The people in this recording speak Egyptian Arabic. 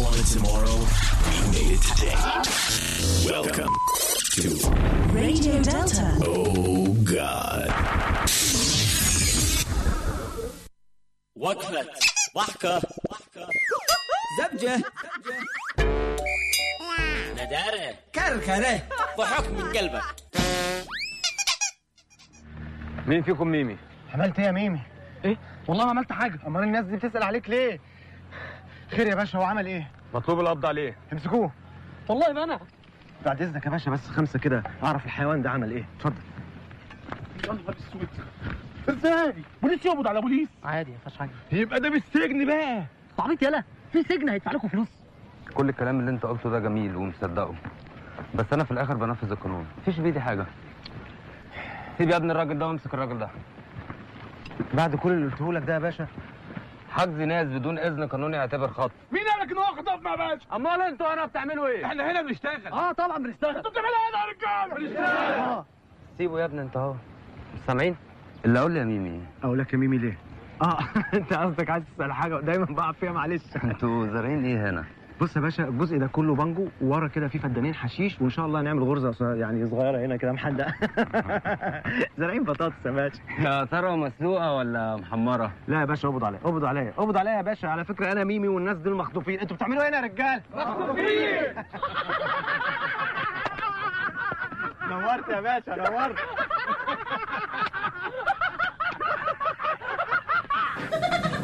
wanted tomorrow, we made it today. Welcome to Radio Delta. Oh God. وقفة ضحكة زبجة ندارة كركرة ضحك من قلبك مين فيكم ميمي؟ عملت ايه يا ميمي؟ ايه؟ والله ما عملت حاجة امال الناس دي بتسأل عليك ليه؟ خير يا باشا هو عمل ايه؟ مطلوب القبض عليه امسكوه والله ما انا بعد اذنك يا باشا بس خمسة كده اعرف الحيوان ده عمل ايه اتفضل يا نهار اسود ازاي؟ بوليس يقبض على بوليس عادي ما فيهاش حاجه يبقى ده بالسجن بقى عبيط يالا في سجن هيدفع لكم فلوس كل الكلام اللي انت قلته ده جميل ومصدقه بس انا في الاخر بنفذ القانون مفيش بايدي حاجه سيب يا ابني الراجل ده وامسك الراجل ده بعد كل اللي قلته لك ده يا باشا حجز ناس بدون اذن قانوني يعتبر خطف مين قال لك ان هو خطف مع باشا؟ امال انتوا انا بتعملوا ايه احنا هنا بنشتغل اه طبعا بنشتغل انتوا بتعملوا ايه يا رجاله؟ بنشتغل سيبه يا ابني انت اهو مش سامعين اللي اقول لي يا ميمي اقول لك يا ميمي ليه؟ اه انت قصدك عايز تسال حاجه دايما بقع فيها معلش انتوا زارعين ايه هنا بص يا باشا الجزء ده كله بانجو وورا كده في فدانين حشيش وان شاء الله هنعمل غرزه ص- يعني صغيره هنا كده محدقه زارعين بطاطس يا باشا يا ترى مسلوقه ولا محمره لا يا باشا اقبض عليا اقبض عليا اقبض عليا يا باشا على فكره انا ميمي والناس دول مخطوفين انتوا بتعملوا ايه هنا يا رجال مخطوفين نورت يا باشا نورت